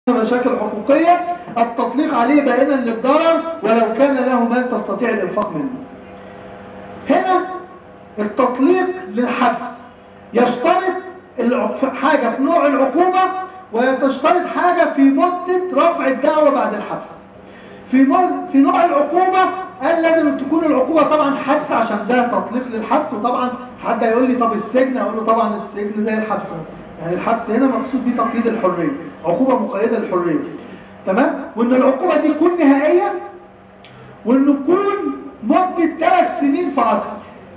مشاكل حقوقية التطليق عليه بائنا للضرر ولو كان له مال تستطيع الإنفاق منه هنا التطليق للحبس يشترط الع- حاجة في نوع العقوبة ويشترط حاجة في مدة رفع الدعوة بعد الحبس في مد... في نوع العقوبة قال لازم تكون العقوبة طبعا حبس عشان ده تطليق للحبس وطبعا حد هيقول لي طب السجن اقول له طبعا السجن زي الحبس يعني الحبس هنا مقصود بيه تقييد الحرية عقوبة مقيدة للحرية تمام وان العقوبة دي تكون نهائية وانه تكون مدة ثلاث سنين فاكثر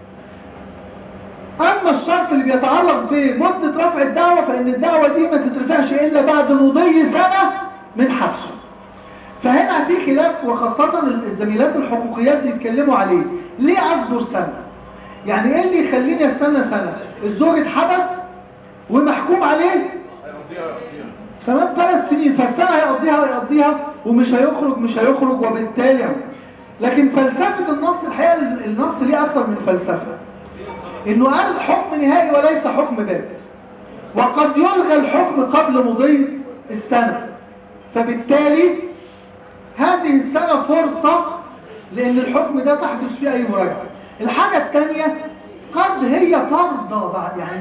اما الشرط اللي بيتعلق بمدة رفع الدعوة فان الدعوة دي ما تترفعش الا بعد مضي سنة من حبسه فهنا في خلاف وخاصة الزميلات الحقوقيات بيتكلموا عليه ليه أصدر سنة؟ يعني ايه اللي يخليني استنى سنة؟ الزوج اتحبس ومحكوم عليه تمام ثلاث سنين فالسنة هيقضيها هيقضيها ومش هيخرج مش هيخرج وبالتالي لكن فلسفة النص الحقيقة النص ليه أكتر من فلسفة إنه قال حكم نهائي وليس حكم بات وقد يلغى الحكم قبل مضي السنة فبالتالي هذه السنة فرصة لأن الحكم ده تحدث فيه أي مراجعة الحاجة الثانية قد هي ترضى بعد يعني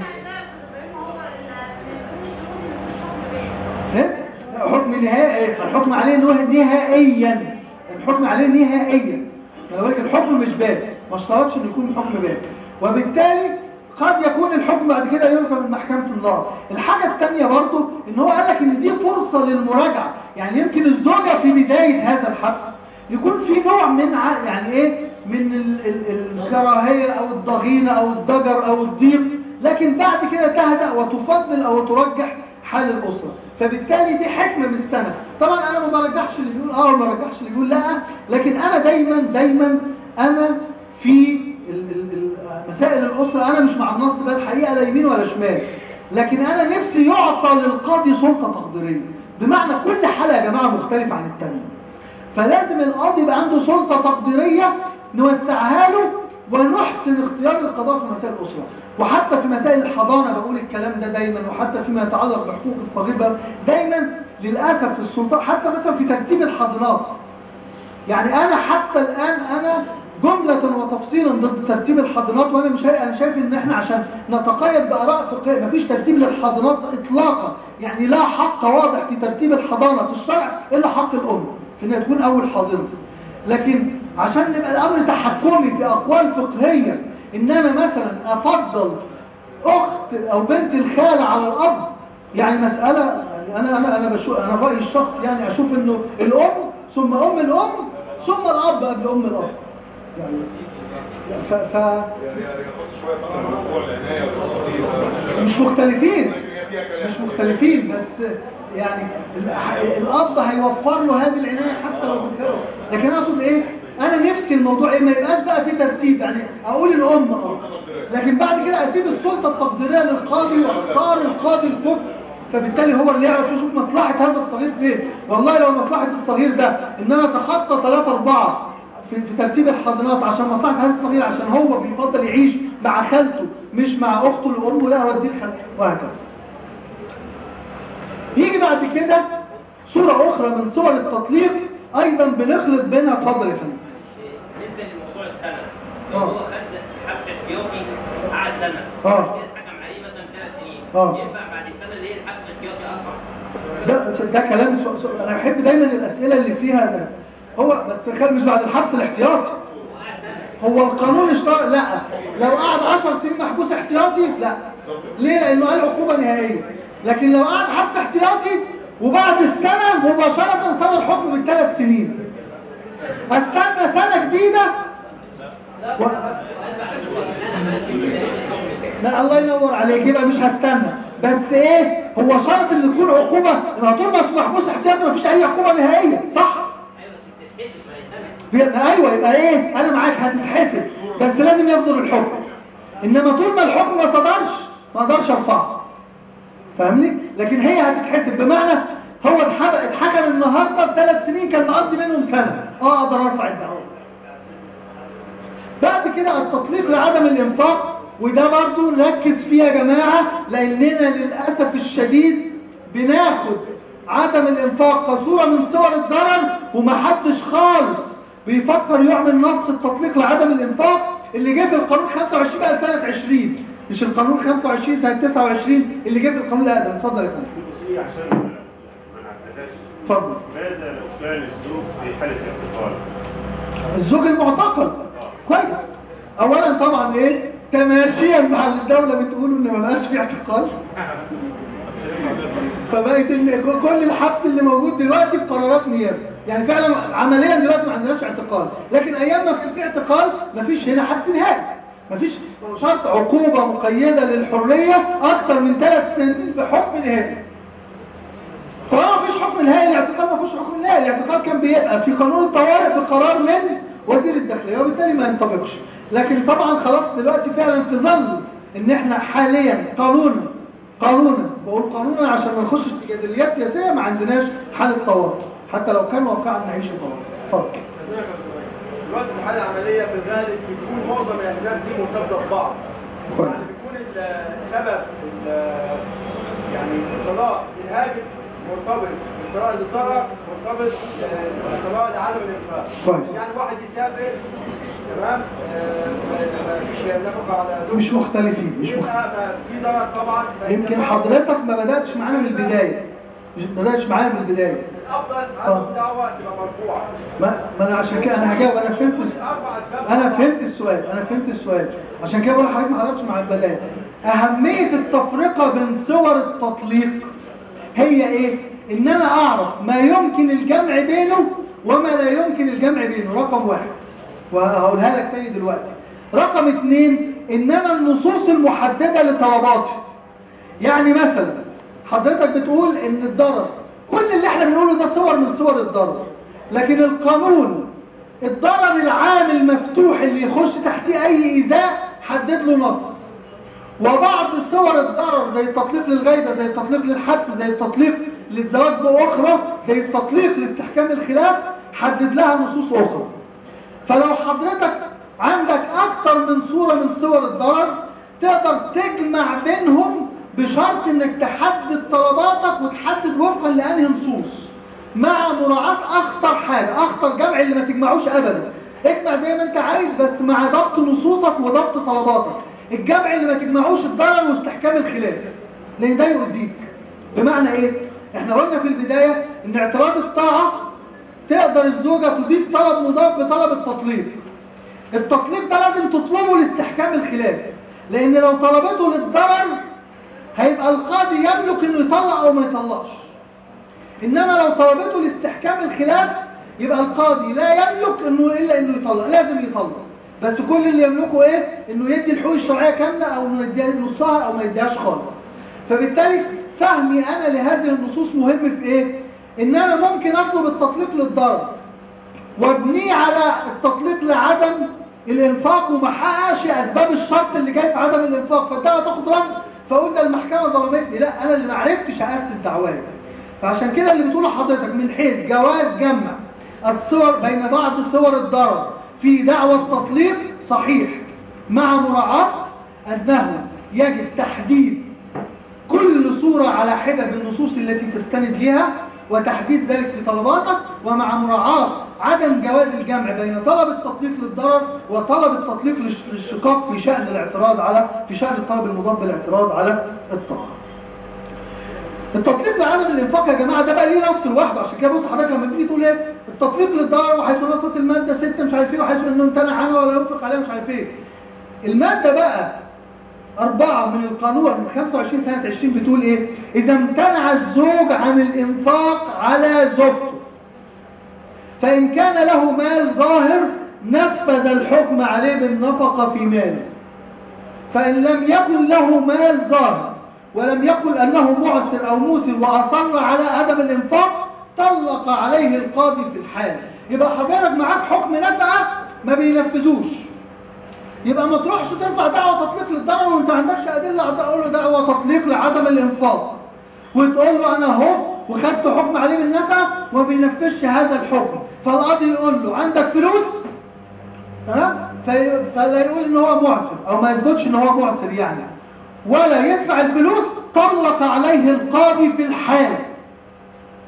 إيه؟ لا، حكم نهائي الحكم عليه إنه نهائيا الحكم عليه نهائيا أنا بقول لك الحكم مش بات ما اشترطش إنه يكون حكم بات وبالتالي قد يكون الحكم بعد كده يلغى من محكمة النار الحاجة الثانية برضو ان هو قال لك ان دي فرصة للمراجعة يعني يمكن الزوجة في بداية هذا الحبس يكون في نوع من ع... يعني ايه من ال... ال... الكراهية او الضغينة او الضجر او الضيق لكن بعد كده تهدأ وتفضل او ترجح حال الأسرة فبالتالي دي حكمة من السنة طبعا انا ما برجحش اللي بيقول اه وما برجحش اللي بيقول لا لكن انا دايما دايما انا في ال- ال- ال- مسائل الأسرة أنا مش مع النص ده الحقيقة لا يمين ولا شمال لكن أنا نفسي يعطى للقاضي سلطة تقديرية بمعنى كل حالة يا جماعة مختلفة عن التانية فلازم القاضي يبقى عنده سلطة تقديرية نوسعها له ونحسن اختيار القضاء في مسائل الأسرة وحتى في مسائل الحضانة بقول الكلام ده دايما وحتى فيما يتعلق بحقوق الصغير بقى دايما للأسف في السلطات حتى مثلا في ترتيب الحضانات يعني انا حتى الان انا جملة وتفصيلا ضد ترتيب الحاضنات وانا مش هي- انا شايف ان احنا عشان نتقيد باراء فقهيه مفيش ترتيب للحاضنات اطلاقا يعني لا حق واضح في ترتيب الحضانه في الشرع الا حق الام في انها تكون اول حاضنه لكن عشان نبقى الامر تحكمي في اقوال فقهيه ان انا مثلا افضل اخت او بنت الخاله على الاب يعني مساله يعني انا انا انا بشوف انا رايي الشخصي يعني اشوف انه الام ثم ام الام ثم الاب قبل ام الاب يعني ف, ف مش مختلفين مش مختلفين بس يعني ال- الاب هيوفر له هذه العنايه حتى لو بالخير لكن انا اقصد ايه انا نفسي الموضوع ايه ما يبقاش بقى في ترتيب يعني اقول الام اه لكن بعد كده اسيب السلطه التقديريه للقاضي واختار القاضي الكفء فبالتالي هو اللي يعرف يشوف مصلحه هذا الصغير فين والله لو مصلحه الصغير ده ان انا اتخطى 3 4 في, في ترتيب الحضانات عشان مصلحه هذا الصغير عشان هو بيفضل يعيش مع خالته مش مع اخته اللي امه لا اوديه لخالته وهكذا يجي بعد كده صورة أخرى من صور التطليق أيضا بنخلط بينها اتفضل يا فندم بالنسبه لموضوع السنه لو آه. هو خد حبس احتياطي قعد سنه آه. كده اتحكم عليه مثلا ثلاث سنين آه. ينفع بعد السنه اللي هي الحبس الاحتياطي اربع ده ده كلام سو سو أنا بحب دايما الأسئلة اللي فيها ده هو بس خل مش بعد الحبس الاحتياطي هو القانون اشترط لا لو قعد 10 سنين محبوس احتياطي لا ليه لانه قال عقوبه نهائيه لكن لو قعد حبس احتياطي وبعد السنه مباشره صدر حكم بالثلاث سنين استنى سنه جديده و... لا الله ينور عليك يبقى مش هستنى بس ايه هو شرط ان تكون عقوبه ما طول ما محبوس احتياطي ما فيش اي عقوبه نهائيه صح يبقى ايوه يبقى ايه انا معاك هتتحسب بس لازم يصدر الحكم انما طول ما الحكم ما صدرش ما اقدرش ارفعه فاهمني لكن هي هتتحسب بمعنى هو اتحب- اتحكم النهارده بثلاث سنين كان مقضي منهم سنه اه اقدر ارفع الدعوه بعد كده التطليق لعدم الانفاق وده برضو نركز فيه يا جماعه لاننا للاسف الشديد بناخد عدم الانفاق كصوره من صور الضرر ومحدش خالص بيفكر يعمل نص التطليق لعدم الانفاق اللي جه في القانون 25 بقى سنه 20 مش القانون 25 سنه 29 اللي جه في القانون الاقدم اتفضل يا فندم في جزئية عشان ما ما نعقدهاش اتفضل ماذا لو كان الزوج في حالة اعتقال؟ الزوج المعتقل كويس اولا طبعا ايه تماشيا مع اللي الدوله بتقول ان ما بقاش في اعتقال فبقت ال- كل الحبس اللي موجود دلوقتي بقرارات نيابه يعني فعلا عمليا دلوقتي ما عندناش اعتقال لكن ايام ما كان في اعتقال ما فيش هنا حبس نهائي ما فيش شرط عقوبه مقيده للحريه اكتر من ثلاث سنين بحكم نهائي طالما ما فيش حكم نهائي الاعتقال ما فيش حكم نهائي الاعتقال كان بيبقى في قانون الطوارئ بقرار من وزير الداخليه وبالتالي ما ينطبقش لكن طبعا خلاص دلوقتي فعلا في ظل ان احنا حاليا قانونا قانونا بقول قانونا عشان ما نخش في جدليات سياسيه ما عندناش حاله طوارئ حتى لو كان واقعا نعيش طوارئ اتفضل دلوقتي في الحاله العمليه في الغالب بتكون معظم الاسباب دي مرتبطه ببعض. كويس. يعني بيكون ال- سبب ال- يعني الطلاق الهاجم مرتبط بالطلاق للضرر مرتبط بالطلاق لعدم الانفاق. كويس. يعني واحد يسافر تمام آه، ما ما فيش نفقه على زوجته مش مختلفين مش مختلفين يبقى ما في ضرر طبعا يمكن حضرتك ما بداتش معانا من البدايه مش ما بداتش معانا من البدايه الافضل عدم دعوه تبقى مرفوعه. ما, ما انا عشان كده انا هجاوب انا فهمت اربع اسباب انا فهمت السؤال انا فهمت السؤال عشان كده بقول لحضرتك ما حضرتش مع البدايه اهميه التفرقه بين صور التطليق هي ايه ان انا اعرف ما يمكن الجمع بينه وما لا يمكن الجمع بينه رقم واحد وهقولها لك تاني دلوقتي رقم اتنين ان انا النصوص المحدده لطلباتي يعني مثلا حضرتك بتقول ان الضرر كل اللي احنا بنقوله ده صور من صور الضرر لكن القانون الضرر العام المفتوح اللي يخش تحتيه اي ايذاء حدد له نص وبعض صور الضرر زي التطليق للغيبه زي التطليق للحبس زي التطليق للزواج باخرى زي التطليق لاستحكام الخلاف حدد لها نصوص اخرى فلو حضرتك عندك اكتر من صورة من صور الضرر تقدر تجمع بينهم بشرط انك تحدد طلباتك وتحدد وفقا لانهي نصوص مع مراعاة اخطر حاجة اخطر جمع اللي ما تجمعوش ابدا اجمع زي ما انت عايز بس مع ضبط نصوصك وضبط طلباتك الجمع اللي ما تجمعوش الضرر واستحكام الخلاف لان ده يؤذيك بمعنى ايه احنا قلنا في البداية ان اعتراض الطاعة تقدر الزوجة تضيف طلب مضاف بطلب التطليق التطليق ده لازم تطلبه لاستحكام الخلاف لان لو طلبته للضرر هيبقى القاضي يملك انه يطلق او ما يطلقش انما لو طلبته لاستحكام الخلاف يبقى القاضي لا يملك انه الا انه يطلق لازم يطلق بس كل اللي يملكه ايه انه يدي الحقوق الشرعيه كامله او انه يديها نصها او ما يديهاش خالص فبالتالي فهمي انا لهذه النصوص مهم في ايه ان انا ممكن اطلب التطليق للضرر وابنيه على التطليق لعدم الانفاق وما حققش اسباب الشرط اللي جاي في عدم الانفاق فالدعوه تاخد رفض فاقول ده المحكمه ظلمتني لا انا اللي ما عرفتش اسس دعواي فعشان كده اللي بتقوله حضرتك من حيث جواز جمع الصور بين بعض صور الضرر في دعوى التطليق صحيح مع مراعاة أنه يجب تحديد كل صورة على حدة بالنصوص التي تستند لها وتحديد ذلك في طلباتك ومع مراعاة عدم جواز الجمع بين طلب التطليق للضرر وطلب التطليق للش- للشقاق في شأن الاعتراض على في شأن الطلب المضاد بالاعتراض على الطاعة. التطليق لعدم الانفاق يا جماعه ده بقى ليه نص لوحده عشان كده بص حضرتك لما تيجي تقول ايه التطليق للضرر وحيث نصت الماده 6 مش عارف ايه وحيث انه امتنع عنها ولا ينفق عليها مش عارف ايه الماده بقى أربعة من القانون من 25 سنة 20 بتقول إيه؟ إذا امتنع الزوج عن الإنفاق على زوجته فإن كان له مال ظاهر نفذ الحكم عليه بالنفقة في ماله فإن لم يكن له مال ظاهر ولم يقل أنه معسر أو موسر وأصر على عدم الإنفاق طلق عليه القاضي في الحال يبقى حضرتك معاك حكم نفقة ما بينفذوش يبقى ما تروحش ترفع دعوة تطليق للضرر وانت ما عندكش أدلة على تقول له دعوة تطليق لعدم الإنفاق وتقول له أنا أهو وخدت حكم عليه بالنفقة وما بينفذش هذا الحكم فالقاضي يقول له عندك فلوس تمام في- فلا يقول ان هو معسر او ما يثبتش ان هو معسر يعني ولا يدفع الفلوس طلق عليه القاضي في الحال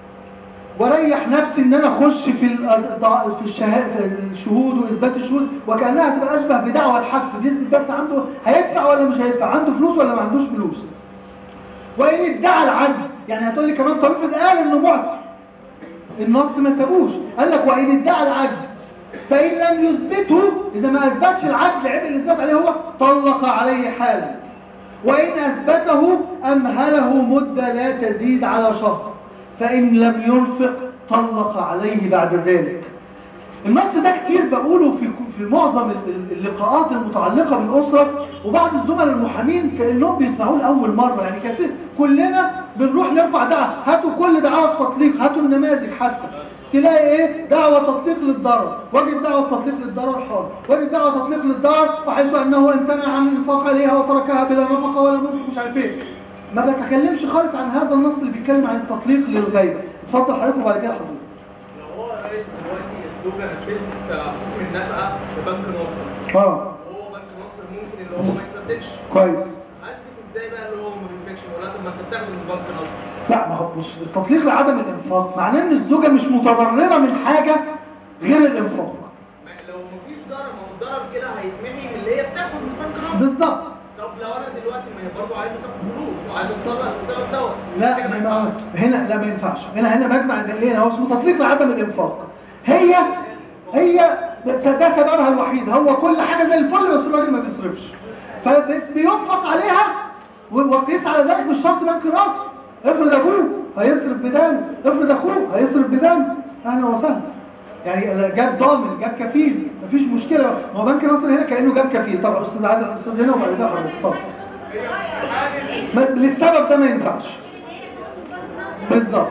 واريح نفسي ان انا اخش في ال- في الشها- في الشهود واثبات الشهود وكانها تبقى اشبه بدعوى الحبس بيثبت بس عنده هيدفع ولا مش هيدفع عنده فلوس ولا ما عندوش فلوس وان ادعى العجز يعني هتقول لي كمان طب افرض قال انه معسر النص ما سابوش قال لك وان ادعى العجز فان لم يثبته اذا ما اثبتش العجز عبء الاثبات عليه هو طلق عليه حالا وان اثبته امهله مده لا تزيد على شهر فان لم ينفق طلق عليه بعد ذلك النص ده كتير بقوله في في معظم ال- ال- اللقاءات المتعلقه بالاسره وبعض الزملاء المحامين كانهم بيسمعوه لاول مره يعني كثير كلنا بنروح نرفع دعوه هاتوا كل دعوه تطليق هاتوا النماذج حتى تلاقي ايه دعوه تطليق للضرر واجب دعوه تطليق للضرر حاضر واجب دعوه تطليق للضرر وحيث انه امتنع عن الانفاق عليها وتركها بلا نفقه ولا منفق مش عارف ايه ما بتكلمش خالص عن هذا النص اللي بيتكلم عن التطليق للغيبه اتفضل حضرتك وبعد كده حضرتك لو هو قريت دلوقتي الزوجه نفذت حكم النفقه في بنك ناصر اه وهو بنك ناصر ممكن اللي هو ما يسددش كويس هثبت ازاي بقى اللي هو ما بينفكش ولا طب ما انت بتاخده من بنك ناصر لا ما هو بص التطليق لعدم الانفاق معناه ان الزوجه مش متضرره من حاجه غير الانفاق ما- لو مفيش ضرر ما هو الضرر كده هيتمحي من اللي هي بتاخد من بنك ناصر بالظبط طب لو انا دلوقتي ما هي برضه عايزه تاخد فلوس وعايزه تطلق السبب دوت لا كده ما ما ينفعش. هنا لا ما ينفعش هنا هنا مجمع دليلين هو اسمه تطليق لعدم الانفاق هي هي ده سببها الوحيد هو كل حاجه زي الفل بس الراجل ما بيصرفش فبينفق عليها و- وقيس على ذلك مش شرط بنك ناصر افرض ابوه هيصرف بدانه افرض اخوه هيصرف بدانه اهلا وسهلا يعني جاب ضامن جاب كفيل مفيش مشكله ما هو بنك ناصر هنا كانه جاب كفيل طبعا استاذ عادل الاستاذ هنا وبعد كده حضرتك اتفضل ما- للسبب ده ما ينفعش بالظبط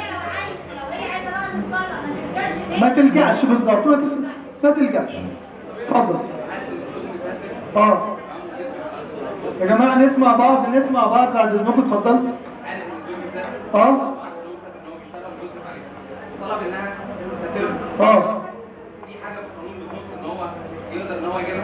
ما تلجأش بالظبط ما, تس... ما تلجأش اتفضل اه يا جماعه نسمع بعض نسمع بعض بعد اذنكم اتفضل عارف ان الزوج مسافر اه وعنده له مسافر ان هو بيشتغل وبيصرف عليه طلب انها تسافر له اه في حاجه في القانون بتنص ان هو يقدر ان هو يجيبها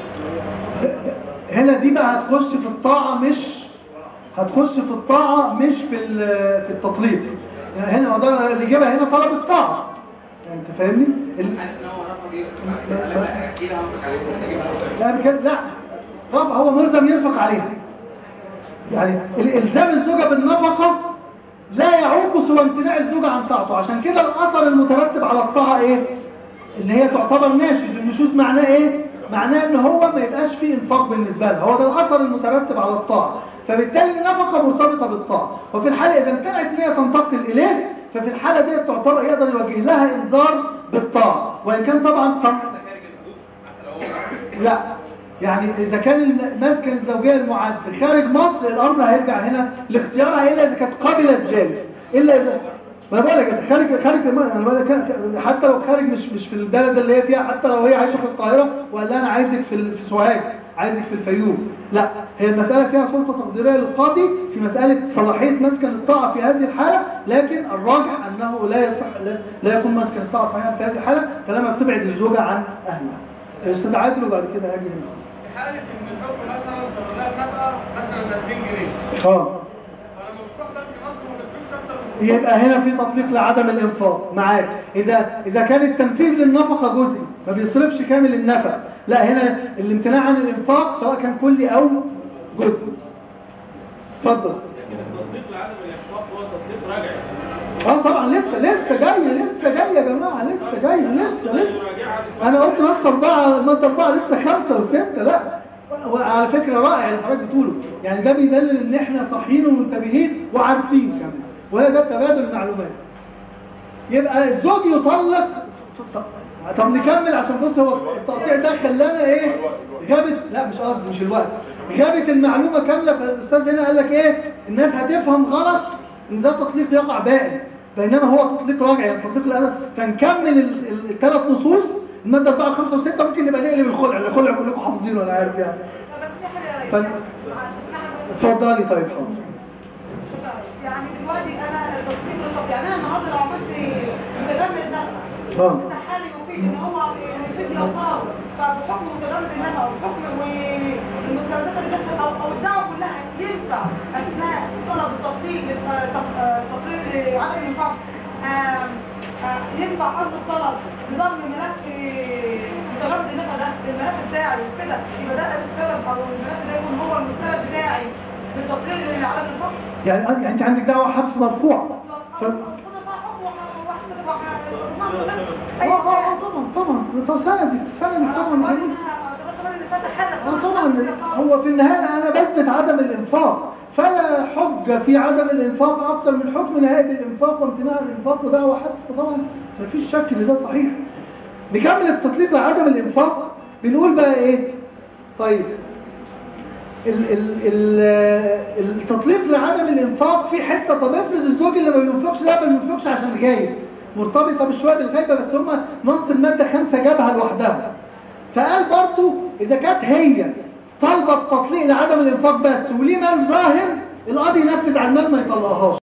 هنا دي بقى هتخش في الطاعه مش هتخش في الطاعه مش في ال- في التطليق يعني هنا هو ده اللي جابها هنا طلب الطاعه يعني انت فاهمني ال- عارف ان هو رفض يصرف بعد كده قال لك لا اكيد هنفق عليك وانت جبت لا بك- لا رفع هو ملزم ينفق عليها يعني الالزام الزوجه بالنفقه لا يعوق سوى امتناع الزوجه عن طاعته عشان كده الاثر المترتب على الطاعه ايه اللي هي تعتبر ناشز النشوز معناه ايه معناه ان هو ما يبقاش فيه انفاق بالنسبه لها هو ده الاثر المترتب على الطاعه فبالتالي النفقه مرتبطه بالطاعه وفي الحاله اذا امتنعت ان هي تنتقل اليه ففي الحاله دي تعتبر يقدر يوجه لها انذار بالطاعه وان كان طبعا تن- لا يعني اذا كان المسكن الزوجيه المعد خارج مصر الامر هيرجع هنا لاختيارها الا اذا كانت قبلت ذلك الا اذا ما انا بقول لك أنت خارج خارج ما انا بقول لك حتى لو خارج مش مش في البلد اللي هي فيها حتى لو هي عايشه في القاهره وقال لها انا عايزك في ال- في سوهاج عايزك في الفيوم لا هي المساله فيها سلطه تقديريه للقاضي في مساله صلاحيه مسكن الطاعه في هذه الحاله لكن الراجح انه لا يصح لا, لا يكون مسكن الطاعه صحيحا في هذه الحاله طالما بتبعد الزوجه عن اهلها الاستاذ عادل وبعد كده هاجي هنا في حاله ان الحكم مثلا صار لها نفقه مثلا 2000 جنيه اه فلما بتروح بنك ناصر ما بيصرفش اكتر من يبقى هنا في تطليق لعدم الانفاق معاك اذا اذا كان التنفيذ للنفقه جزئي ما بيصرفش كامل النفقه لا هنا الامتناع عن الانفاق سواء كان كلي او جزئي اتفضل التطبيق لعدم الانفاق هو تطبيق راجع اه طبعا لسه لسه جاي لسه جاي يا جماعه لسه جاي لسه لسه انا قلت نص اربعه الماده اربعه لسه خمسه وسته لا وعلى فكره رائع اللي حضرتك بتقوله يعني ده بيدلل ان احنا صاحيين ومنتبهين وعارفين كمان وهي ده تبادل المعلومات يبقى الزوج يطلق طب- طب نكمل عشان بص هو التقطيع ده خلانا ايه غابت لا مش قصدي مش الوقت غابت المعلومه كامله فالاستاذ هنا قال لك ايه الناس هتفهم غلط ان ده تطليق يقع بائن بينما هو تطليق راجع يعني تطليق الادب فنكمل الثلاث نصوص الماده 4 5 و6 ممكن نبقى نقلب الخلع الخلع كلكم حافظينه انا عارف يعني ف- اتفضلي طيب حاضر يعني دلوقتي انا التصنيف للطب يعني انا النهارده لو عملت متجمد نفع اه استحالي يفيد ان هو يفيد يسار فبحكم متجمد النفع وبحكم والمستندات اللي دخلت او او الدعوه كلها ينفع اثناء طلب التطبيق للتقرير عدم الانفاق آم، ينفع ارض الطلب بضم ملف متجرد النفع ده الملف بتاعي وكده يبقى ده السبب او الملف ده يكون هو المستند بتاعي بالتطبيق لعدم الحكم يعني يعني انت عندك دعوه حبس مرفوعه ف... اه اه اه طبعا طبعا ده سندك سندك طبعا اه طبعا هو في النهايه انا بثبت عدم الانفاق فلا حجه في عدم الانفاق اكتر من حكم نهائي بالانفاق وامتناع الانفاق ودعوه حبس فطبعا مفيش شك ان ده صحيح نكمل التطبيق لعدم الانفاق بنقول بقى ايه طيب ال ال ال التطليق لعدم الانفاق في حته طب افرض الزوج اللي ما بينفقش ده ما بينفقش عشان غايب مرتبطه بشويه الغيبه بس هم نص الماده خمسه جابها لوحدها فقال برضو اذا كانت هي طالبه التطليق لعدم الانفاق بس وليه مال ظاهر القاضي ينفذ على المال ما يطلقهاش